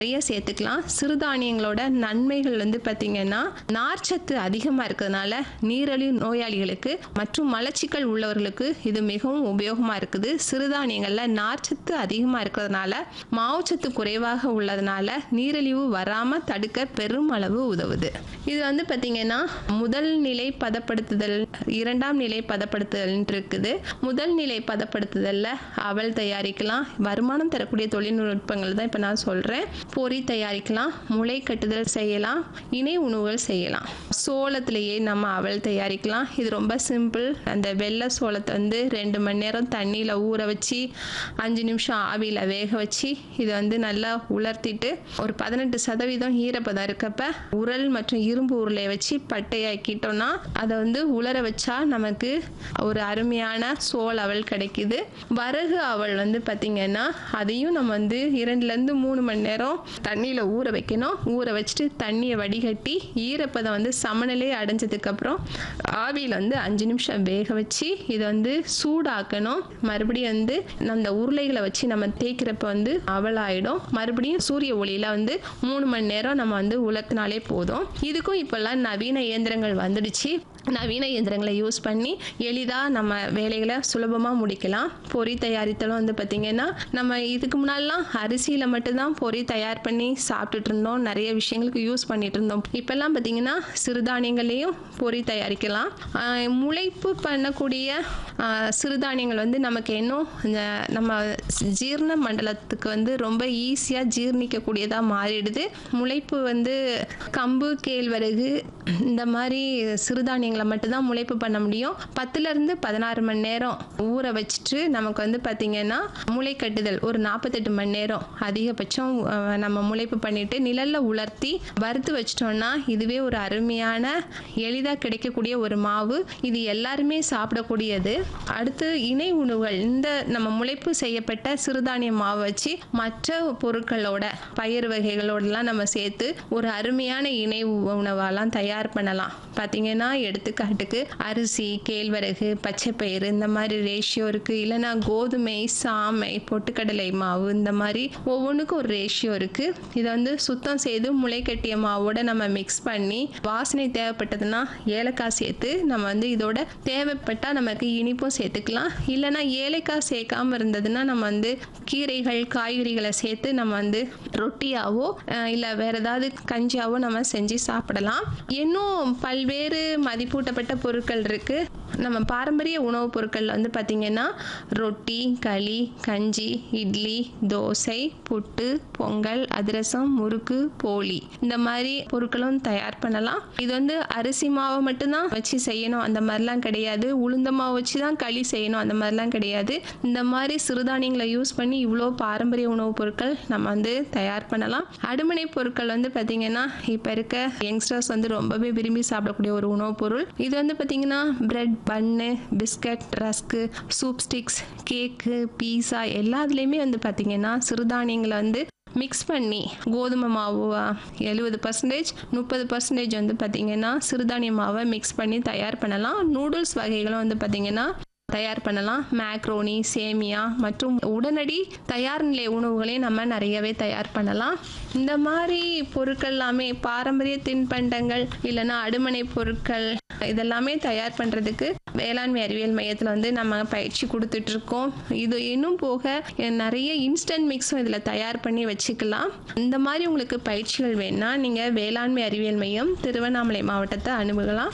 நிறைய சேர்த்துக்கலாம் சிறுதானியங்களோட நன்மைகள் வந்து பார்த்திங்கன்னா நார்ச்சத்து அதிகமாக இருக்கிறதுனால நீரிழிவு நோயாளிகளுக்கு மற்றும் மலச்சிக்கல் உள்ளவர்களுக்கு இது மிகவும் உபயோகமாக இருக்குது சிறுதானியங்களில் நார்ச்சத்து அதிகமாக இருக்கிறதுனால மாவுச்சத்து குறைவாக உள்ளதுனால நீரிழிவு வராமல் தடுக்க பெரும் அளவு உதவுது இது வந்து பார்த்திங்கன்னா முதல் நிலை பதப்படுத்துதல் இரண்டாம் நிலை பதப்படுத்துதல் இருக்குது முதல் நிலை பதப்படுத்துதலில் அவல் தயாரிக்கலாம் வருமானம் தரக்கூடிய தொழில்நுட்பங்கள் தான் இப்போ நான் சொல்கிறேன் பொரி தயாரிக்கலாம் முளை கட்டுதல் செய்யலாம் இணை உணவுகள் செய்யலாம் சோளத்திலேயே நம்ம அவல் தயாரிக்கலாம் இது ரொம்ப சிம்பிள் அந்த வெள்ளை சோளத்தை வந்து ரெண்டு மணி நேரம் தண்ணியில் ஊற வச்சு அஞ்சு நிமிஷம் ஆவியில் வேக வச்சு இதை வந்து நல்லா உலர்த்திட்டு ஒரு பதினெட்டு சதவீதம் ஈரப்பதம் இருக்கப்ப உரல் மற்றும் இரும்பு உருளை வச்சு பட்டையாக்கிட்டோம்னா அதை வந்து உலர வச்சா நமக்கு ஒரு அருமையான சோள அவல் கிடைக்குது வரகு அவல் வந்து பார்த்திங்கன்னா அதையும் நம்ம வந்து இரண்டுலேருந்து மூணு மணி நேரம் தண்ணியில் ஊற வைக்கணும் ஊற வச்சுட்டு தண்ணியை வடிகட்டி ஈரப்பதம் வந்து சமநிலை அடைஞ்சதுக்கப்புறம் ஆவியில் வந்து அஞ்சு நிமிஷம் வேக வச்சு இதை வந்து சூடாக்கணும் மறுபடியும் வந்து அந்த உருளைகளை வச்சு நம்ம தேய்க்கிறப்ப வந்து அவல் ஆயிடும் மறுபடியும் சூரிய ஒளியில் வந்து மூணு மணி நேரம் நம்ம வந்து உலர்த்தினாலே போதும் இதுக்கும் இப்போல்லாம் நவீன இயந்திரங்கள் வந்துடுச்சு நவீன இயந்திரங்களை யூஸ் பண்ணி எளிதாக நம்ம வேலைகளை சுலபமாக முடிக்கலாம் பொரி தயாரித்தலும் வந்து பார்த்திங்கன்னா நம்ம இதுக்கு முன்னாடிலாம் அரிசியில் மட்டும்தான் பொரி தயார் பண்ணி சாப்பிட்டுட்டு இருந்தோம் நிறைய விஷயங்களுக்கு யூஸ் பண்ணிட்டு இருந்தோம் இப்போல்லாம் பார்த்திங்கன்னா சிறுதானியங்களையும் பொரி தயாரிக்கலாம் ஆஹ் முளைப்பு பண்ணக்கூடிய ஆஹ் சிறுதானியங்கள் வந்து நமக்கு இன்னும் இந்த நம்ம ஜீரண மண்டலத்துக்கு வந்து ரொம்ப ஈஸியாக ஜீர்ணிக்கக்கூடியதாக மாறிடுது முளைப்பு வந்து கம்பு கேழ்வரகு இந்த மாதிரி சிறுதானியங்களை மட்டும்தான் முளைப்பு பண்ண முடியும் பத்துலேருந்து பதினாறு மணி நேரம் ஊற வச்சுட்டு நமக்கு வந்து பார்த்திங்கன்னா முளை கட்டுதல் ஒரு நாற்பத்தெட்டு மணி நேரம் அதிகபட்சம் அஹ், நம்ம முளைப்பு பண்ணிட்டு நிழல்ல உலர்த்தி வறுத்து வச்சிட்டோம்னா இதுவே ஒரு அருமையான எளிதாக கிடைக்கக்கூடிய ஒரு மாவு இது எல்லாருமே சாப்பிடக்கூடியது அடுத்து இணை உணவுகள் இந்த நம்ம முளைப்பு செய்யப்பட்ட சிறுதானிய மாவு வச்சு மற்ற பொருட்களோட பயிர் வகைகளோடலாம் நம்ம சேர்த்து ஒரு அருமையான இணை உணவாலாம் தயார் பண்ணலாம் பார்த்தீங்கன்னா எடுத்துக்காட்டுக்கு அரிசி கேழ்வரகு பச்சைப்பயிறு இந்த மாதிரி ரேஷியோ இருக்குது இல்லைன்னா கோதுமை சாமை பொட்டுக்கடலை மாவு இந்த மாதிரி ஒவ்வொன்றுக்கும் ஒரு ரேஷியோ இருக்குது இதை வந்து சுத்தம் செய்து முளை கட்டிய மாவோட நம்ம மிக்ஸ் பண்ணி வாசனை தேவைப்பட்டதுன்னா ஏலக்காய் சேர்த்து நம்ம வந்து இதோட தேவைப்பட்டால் நமக்கு இனிப்பும் சேர்த்துக்கலாம் இல்லைன்னா ஏலக்காய் சேர்க்காம இருந்ததுன்னா நம்ம வந்து கீரைகள் காய்கறிகளை சேர்த்து நம்ம வந்து ரொட்டியாவோ இல்லை வேற ஏதாவது கஞ்சியாவோ நம்ம செஞ்சு சாப்பிடலாம் இன்னும் பல்வேறு மதிப்பூட்டப்பட்ட பொருட்கள் இருக்கு நம்ம பாரம்பரிய உணவுப் பொருட்கள் வந்து பார்த்திங்கன்னா ரொட்டி களி கஞ்சி இட்லி தோசை புட்டு பொங்கல் அதிரசம் முறுக்கு போலி இந்த மாதிரி பொருட்களும் தயார் பண்ணலாம் இது வந்து அரிசி மாவை மட்டும்தான் வச்சு செய்யணும் அந்த மாதிரிலாம் கிடையாது உளுந்த மாவு வச்சு தான் களி செய்யணும் அந்த மாதிரிலாம் கிடையாது இந்த மாதிரி சிறுதானியங்களை யூஸ் பண்ணி இவ்வளோ பாரம்பரிய உணவுப் பொருட்கள் நம்ம வந்து தயார் பண்ணலாம் அடுமனை பொருட்கள் வந்து பார்த்திங்கன்னா இப்போ இருக்க யங்ஸ்டர்ஸ் வந்து ரொம்பவே விரும்பி சாப்பிடக்கூடிய ஒரு உணவுப் பொருள் இது வந்து பார்த்திங்கன்னா bread bun biscuit rusk soup sticks cake pizza எல்லாத்துலேயுமே வந்து பார்த்திங்கன்னா சிறுதானியங்களை வந்து மிக்ஸ் பண்ணி கோதுமை மாவு எழுபது பர்சன்டேஜ் முப்பது பர்சன்டேஜ் வந்து பார்த்திங்கன்னா சிறுதானிய மாவை மிக்ஸ் பண்ணி தயார் பண்ணலாம் நூடுல்ஸ் வகைகளும் வந்து பார்த்திங்கன்னா தயார் பண்ணலாம் மேக்ரோனி சேமியா மற்றும் உடனடி தயார் நிலை உணவுகளையும் நம்ம நிறையவே தயார் பண்ணலாம் இந்த மாதிரி பொருட்கள் எல்லாமே பாரம்பரிய தின்பண்டங்கள் இல்லைன்னா அடுமனை பொருட்கள் இதெல்லாமே தயார் பண்ணுறதுக்கு வேளாண்மை அறிவியல் மையத்தில் வந்து நம்ம பயிற்சி கொடுத்துட்டு இருக்கோம் இது இன்னும் போக நிறைய இன்ஸ்டன்ட் மிக்ஸும் இதில் தயார் பண்ணி வச்சுக்கலாம் இந்த மாதிரி உங்களுக்கு பயிற்சிகள் வேணும்னா நீங்கள் வேளாண்மை அறிவியல் மையம் திருவண்ணாமலை மாவட்டத்தை அணுகலாம்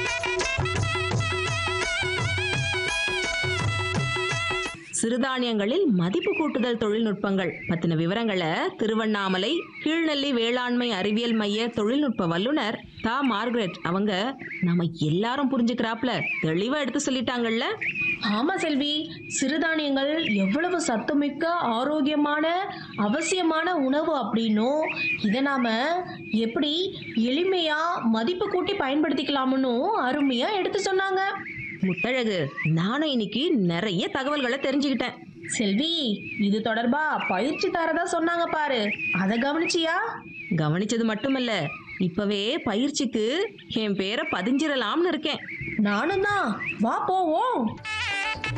சிறுதானியங்களில் மதிப்பு கூட்டுதல் தொழில்நுட்பங்கள் பத்தின விவரங்களை திருவண்ணாமலை கீழ்நெல்லி வேளாண்மை அறிவியல் மைய தொழில்நுட்ப வல்லுனர் தா மார்கரெட் அவங்க நாம எல்லாரும் புரிஞ்சுக்கிறாப்ல தெளிவா எடுத்து சொல்லிட்டாங்கல்ல ஆமா செல்வி சிறுதானியங்கள் எவ்வளவு சத்துமிக்க ஆரோக்கியமான அவசியமான உணவு அப்படின்னும் இதை நாம எப்படி எளிமையா மதிப்பு கூட்டி பயன்படுத்திக்கலாம்னு அருமையா எடுத்து சொன்னாங்க முத்தழகு நானும் இன்னைக்கு நிறைய தகவல்களை தெரிஞ்சுக்கிட்டேன் செல்வி இது தொடர்பா பயிற்சி தரதா சொன்னாங்க பாரு அதை கவனிச்சியா கவனிச்சது மட்டுமல்ல இப்பவே பயிற்சிக்கு என் பேரை பதிஞ்சிடலாம்னு இருக்கேன் நானும் தான் வா போவோம்